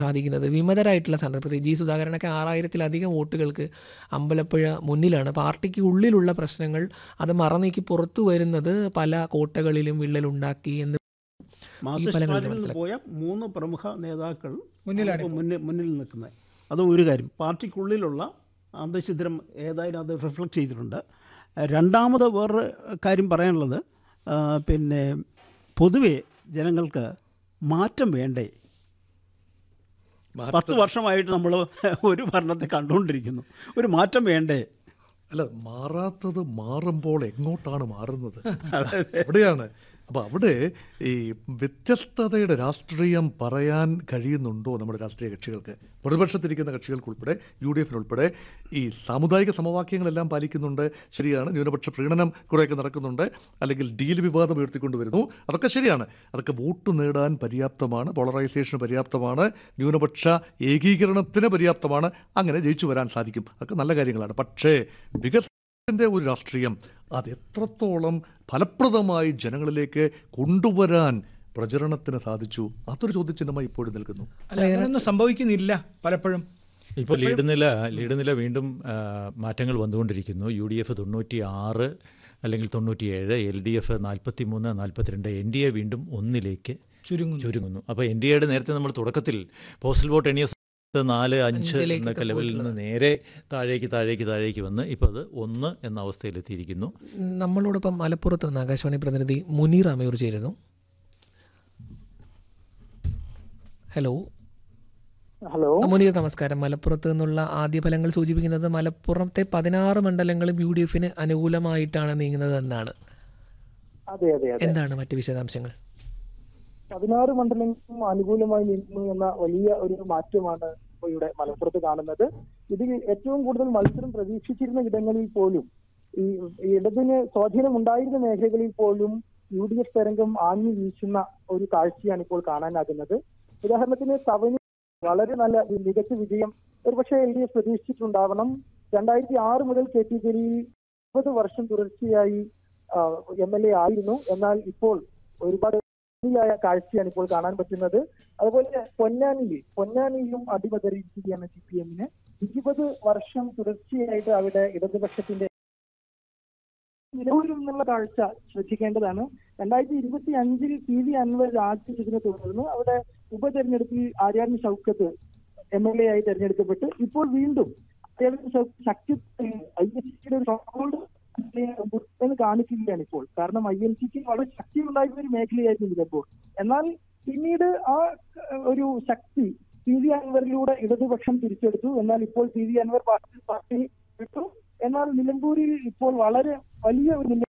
സാധിക്കുന്നത് വിമതരായിട്ടുള്ള സ്ഥാനാർത്ഥി പ്രത്യേകിച്ച് ജി സുധാകരനൊക്കെ ആറായിരത്തിലധികം വോട്ടുകൾക്ക് അമ്പലപ്പുഴ മുന്നിലാണ് പാർട്ടിക്ക് ഉള്ളിലുള്ള പ്രശ്നങ്ങൾ അത് മറനീക്കി പുറത്തു വരുന്നത് പല കോട്ടകളിലും വിള്ളലുണ്ടാക്കി എന്ന് മാർക്സിസ്റ്റ് ഫലങ്ങളിൽ പാർട്ടിയിൽ നിന്ന് മനസ്സിലാക്കി. പോയ മൂന്ന് പ്രമുഖ നേതാക്കൾ മുന്നിലാണ് ഇപ്പോൾ മുന്നിൽ മുന്നിൽ നിൽക്കുന്നത് അത് ഒരു കാര്യം പാർട്ടിക്കുള്ളിലുള്ള അന്തഛിദ്രം ഏതായാലും അത് റിഫ്ലക്റ്റ് ചെയ്തിട്ടുണ്ട് രണ്ടാമത് വേറൊരു കാര്യം പറയാനുള്ളത് ആ, പിന്നെ പൊതുവെ ജനങ്ങൾക്ക് മാറ്റം വേണ്ടേ പത്ത് വർഷമായിട്ട് നമ്മൾ ഒരു ഭരണത്തെ കണ്ടുകൊണ്ടിരിക്കുന്നു ഒരു മാറ്റം വേണ്ടേ അല്ല മാറാത്തത് മാറുമ്പോൾ എങ്ങോട്ടാണ് മാറുന്നത് അവിടെയാണ് അപ്പോൾ അവിടെ ഈ വ്യത്യസ്തതയുടെ രാഷ്ട്രീയം പറയാൻ കഴിയുന്നുണ്ടോ നമ്മുടെ രാഷ്ട്രീയ കക്ഷികൾക്ക് പ്രതിപക്ഷത്തിരിക്കുന്ന കക്ഷികൾക്കുൾപ്പെടെ യു ഡി എഫിനുൾപ്പെടെ ഈ സാമുദായിക സമവാക്യങ്ങളെല്ലാം പാലിക്കുന്നുണ്ട് ശരിയാണ് ന്യൂനപക്ഷ പ്രീണനം കുറേയൊക്കെ നടക്കുന്നുണ്ട് അല്ലെങ്കിൽ ഡീൽ വിവാദം ഉയർത്തിക്കൊണ്ടുവരുന്നു അതൊക്കെ ശരിയാണ് അതൊക്കെ വോട്ട് നേടാൻ പര്യാപ്തമാണ് പോളറൈസേഷന് പര്യാപ്തമാണ് ന്യൂനപക്ഷ ഏകീകരണത്തിന് പര്യാപ്തമാണ് അങ്ങനെ ജയിച്ചു വരാൻ സാധിക്കും അതൊക്കെ നല്ല കാര്യങ്ങളാണ് പക്ഷേ വികസനത്തിൻ്റെ ഒരു രാഷ്ട്രീയം അത് എത്രത്തോളം ഫലപ്രദമായി ജനങ്ങളിലേക്ക് കൊണ്ടുവരാൻ പ്രചരണത്തിന് സാധിച്ചു അതൊരു ചോദ്യചിഹ്നമായി ഇപ്പോഴും നിൽക്കുന്നു അല്ല അങ്ങനെയൊന്നും സംഭവിക്കുന്നില്ല പലപ്പോഴും ഇപ്പോൾ ലീഡ് നില ലീഡ് നില വീണ്ടും ആ, മാറ്റങ്ങൾ വന്നുകൊണ്ടിരിക്കുന്നു യു ഡി എഫ് തൊണ്ണൂറ്റി ആറ് അല്ലെങ്കിൽ തൊണ്ണൂറ്റിയേഴ് എൽ ഡി എഫ് നാൽപ്പത്തി മൂന്ന് നാൽപ്പത്തിരണ്ട് എൻ ഡി എ വീണ്ടും ഒന്നിലേക്ക് ചുരുങ്ങുന്നു ചുരുങ്ങുന്നു അപ്പോൾ എൻ ഡി എയുടെ നേരത്തെ നമ്മൾ തുടക്കത്തിൽ പോസ്റ്റൽ വോട്ട് എണ്ണിയ സമയത്ത് നാല് അഞ്ച് അഞ്ചിലേക്കൊക്കെ എന്നൊക്കെ ലെവലിൽ നിന്ന് നേരെ താഴേക്ക് താഴേക്ക് താഴേക്ക് വന്ന് ഇപ്പോൾ അത് ഒന്ന് എന്ന അവസ്ഥയിലെത്തിയിരിക്കുന്നു നമ്മളോടൊപ്പം മലപ്പുറത്ത് നിന്ന് ആകാശവാണി പ്രതിനിധി മുനീർ അമയൂർ ചേരുന്നു ഹലോ ഹലോ മുനീർ നമസ്കാരം മലപ്പുറത്ത് നിന്നുള്ള ആദ്യ ഫലങ്ങൾ സൂചിപ്പിക്കുന്നത് മലപ്പുറത്തെ പതിനാറ് മണ്ഡലങ്ങളും യു ഡി എഫിന് അനുകൂലമായിട്ടാണ് നീങ്ങുന്നത് എന്നാണ് അതെ അതെ അതെ എന്താണ് മറ്റ് വിശദാംശങ്ങൾ പതിനാറ് മണ്ഡലങ്ങൾക്കും അനുകൂലമായി നിന്നു എന്ന വലിയ ഒരു മാറ്റമാണ് ഇപ്പോൾ ഇവിടെ മലപ്പുറത്ത് കാണുന്നത് ഇതിൽ ഏറ്റവും കൂടുതൽ മത്സരം പ്രതീക്ഷിച്ചിരുന്ന ഇടങ്ങളിൽ പോലും ഈ ഈ ഇടതിന് സ്വാധീനം ഉണ്ടായിരുന്ന മേഖലകളിൽ പോലും യു ഡി എഫ് തരംഗം ആഞ്ഞു വീശുന്ന ഒരു കാഴ്ചയാണ് ഇപ്പോൾ കാണാനാകുന്നത് ഉദാഹരണത്തിന് തവണ വളരെ നല്ല ഒരു മികച്ച വിജയം ഒരുപക്ഷെ എൽ ഡി എഫ് പ്രതീക്ഷിച്ചിട്ടുണ്ടാവണം രണ്ടായിരത്തി ആറ് മുതൽ കെ ടി ജലീൽ ഇരുപത് വർഷം തുടർച്ചയായി എം എൽ എ ആയിരുന്നു എന്നാൽ ഇപ്പോൾ ഒരുപാട് ായ കാഴ്ചയാണ് ഇപ്പോൾ കാണാൻ പറ്റുന്നത് അതുപോലെ പൊന്നാനിയിൽ പൊന്നാനിയിലും അടിപതറിയിരിക്കുകയാണ് സി പി എമ്മിന് ഇരുപത് വർഷം തുടർച്ചയായിട്ട് അവിടെ ഇടതുപക്ഷത്തിന്റെ നിലവിലും എന്നുള്ള കാഴ്ച ശ്രദ്ധിക്കേണ്ടതാണ് രണ്ടായിരത്തി ഇരുപത്തി അഞ്ചിൽ പി വി അൻവർ രാജിച്ചതിനെ തുടർന്ന് അവിടെ ഉപതെരഞ്ഞെടുപ്പിൽ Aryadan Shoukath M L A ആയി തെരഞ്ഞെടുക്കപ്പെട്ട് ഇപ്പോൾ വീണ്ടും ആര്യാടൻ ഷൗക്കത്ത് ശക്തി ഐ എസ് സിയുടെ ഒരു സ്ട്രോങ് എന്ന് കാണിക്കുകയാണ് ഇപ്പോൾ കാരണം ഐ എൻ സിക്ക് വളരെ ശക്തിയുണ്ടായിരുന്ന ഒരു മേഖലയായിരുന്നു നിലമ്പൂർ എന്നാൽ പിന്നീട് ആ ഏഹ്, ഒരു ശക്തി പി വി അൻവറിലൂടെ ഇടതുപക്ഷം തിരിച്ചെടുത്തു എന്നാൽ ഇപ്പോൾ P V Anvar party party വിട്ടു എന്നാൽ നിലമ്പൂരിൽ ഇപ്പോൾ വളരെ വലിയ ഒരു മുന്നേ-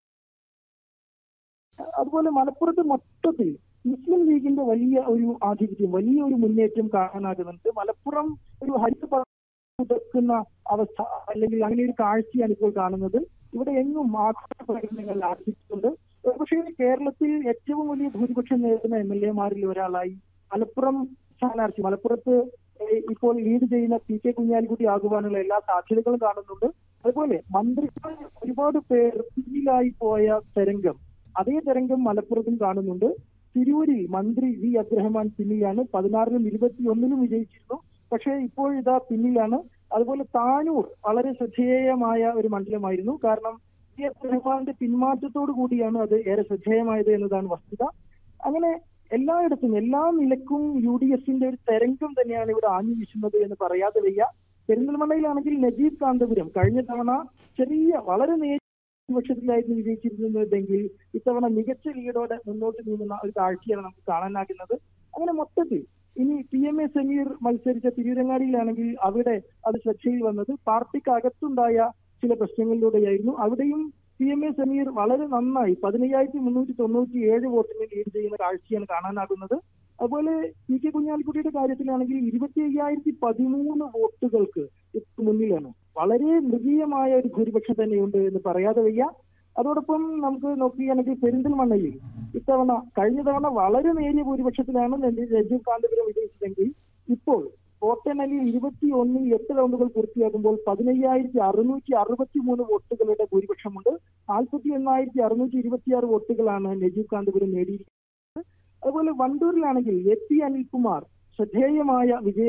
അതുപോലെ മലപ്പുറത്ത് മൊത്തത്തിൽ മുസ്ലിം ലീഗിന്റെ വലിയ ഒരു ആധിപത്യം വലിയ ഒരു മുന്നേറ്റം കാണാനാകുന്നുണ്ട് മലപ്പുറം ഒരു ഹരിത ഉതക്കുന്ന അവസ്ഥ അല്ലെങ്കിൽ അങ്ങനെ ഒരു കാഴ്ചയാണ് ഇപ്പോൾ കാണുന്നത് ഇവിടെ എങ്ങും ആഘോഷ പ്രകടനങ്ങൾ ആരംഭിച്ചിട്ടുണ്ട് പക്ഷേ കേരളത്തിൽ ഏറ്റവും വലിയ ഭൂരിപക്ഷം നേടുന്ന എം എൽ എമാരിൽ ഒരാളായി മലപ്പുറം സ്ഥാനാർത്ഥി മലപ്പുറത്ത് ഏഹ്, ഇപ്പോൾ ലീഡ് ചെയ്യുന്ന പി കെ കുഞ്ഞാലിക്കുട്ടി ആകുവാനുള്ള എല്ലാ സാധ്യതകളും കാണുന്നുണ്ട് അതുപോലെ മന്ത്രിമാർ ഒരുപാട് പേർ പിന്നിലായി പോയ തരംഗം അതേ തരംഗം മലപ്പുറത്തും കാണുന്നുണ്ട് തിരൂരിൽ മന്ത്രി വി അബ്ദുറഹ്മാൻ പിന്നിലാണ് പതിനാറിലും ഇരുപത്തിയൊന്നിലും വിജയിച്ചിരുന്നു പക്ഷേ ഇപ്പോൾ ഇതാ പിന്നിലാണ് അതുപോലെ താനൂർ വളരെ ശ്രദ്ധേയമായ ഒരു മണ്ഡലമായിരുന്നു കാരണം വി അബ്ദുറഹ്മാന്റെ പിന്മാറ്റത്തോടു കൂടിയാണ് അത് ഏറെ ശ്രദ്ധേയമായത് എന്നതാണ് വസ്തുത അങ്ങനെ എല്ലായിടത്തും എല്ലാ നിലക്കും യു ഡി എഫിന്റെ ഒരു തരംഗം തന്നെയാണ് ഇവിടെ ആഞ്ഞു വീശുന്നത് എന്ന് പറയാതെ വയ്യ പെരിന്തൽമണ്ണയിലാണെങ്കിൽ നജീബ് കാന്തപുരം കഴിഞ്ഞ തവണ ചെറിയ വളരെ നേരിയ ഭൂരിപക്ഷത്തിലായിരുന്നു വിജയിച്ചിരുന്നതെങ്കിൽ ഇത്തവണ മികച്ച ലീഡോടെ മുന്നോട്ട് നീങ്ങുന്ന ഒരു കാഴ്ചയാണ് നമുക്ക് കാണാനാകുന്നത് അങ്ങനെ മൊത്തത്തിൽ ഇനി പി എം എ സമീർ മത്സരിച്ച തിരൂരങ്ങാടിയിലാണെങ്കിൽ അവിടെ അത് ശ്രദ്ധയിൽ വന്നത് പാർട്ടിക്ക് അകത്തുണ്ടായ ചില പ്രശ്നങ്ങളിലൂടെയായിരുന്നു അവിടെയും പി എം എ സമീർ വളരെ നന്നായി പതിനയ്യായിരത്തി മുന്നൂറ്റി തൊണ്ണൂറ്റി ഏഴ് വോട്ടിന് ലീഡ് ചെയ്യുന്ന കാഴ്ചയാണ് കാണാനാകുന്നത് അതുപോലെ പി കെ കുഞ്ഞാലിക്കുട്ടിയുടെ കാര്യത്തിലാണെങ്കിൽ ഇരുപത്തി അയ്യായിരത്തി പതിമൂന്ന് വോട്ടുകൾക്ക് ഇപ്പൊ മുന്നിലാണ് വളരെ മൃഗീയമായ ഒരു ഭൂരിപക്ഷം തന്നെയുണ്ട് എന്ന് പറയാതെ വയ്യ അതോടൊപ്പം നമുക്ക് നോക്കുകയാണെങ്കിൽ പെരിന്തൽമണ്ണയിൽ ഇത്തവണ കഴിഞ്ഞ തവണ വളരെ നേരിയ ഭൂരിപക്ഷത്തിലാണ് നെല്ലി- രജീവ് കാന്തപുരം വിജയിച്ചതെങ്കിൽ ഇപ്പോൾ വോട്ടെണ്ണലിൽ ഇരുപത്തി ഒന്നിൽ എട്ട് റൗണ്ടുകൾ പൂർത്തിയാകുമ്പോൾ പതിനയ്യായിരത്തി അറുന്നൂറ്റി അറുപത്തി മൂന്ന് വോട്ടുകളുടെ ഭൂരിപക്ഷമുണ്ട് നാൽപ്പത്തി എണ്ണായിരത്തി അറുന്നൂറ്റി ഇരുപത്തിയാറ് വോട്ടുകളാണ് നജീബ് കാന്തപുരം നേടിയിരിക്കുന്നത് അതുപോലെ വണ്ടൂരിലാണെങ്കിൽ എ പി അനിൽകുമാർ ശ്രദ്ധേയമായ വിജയം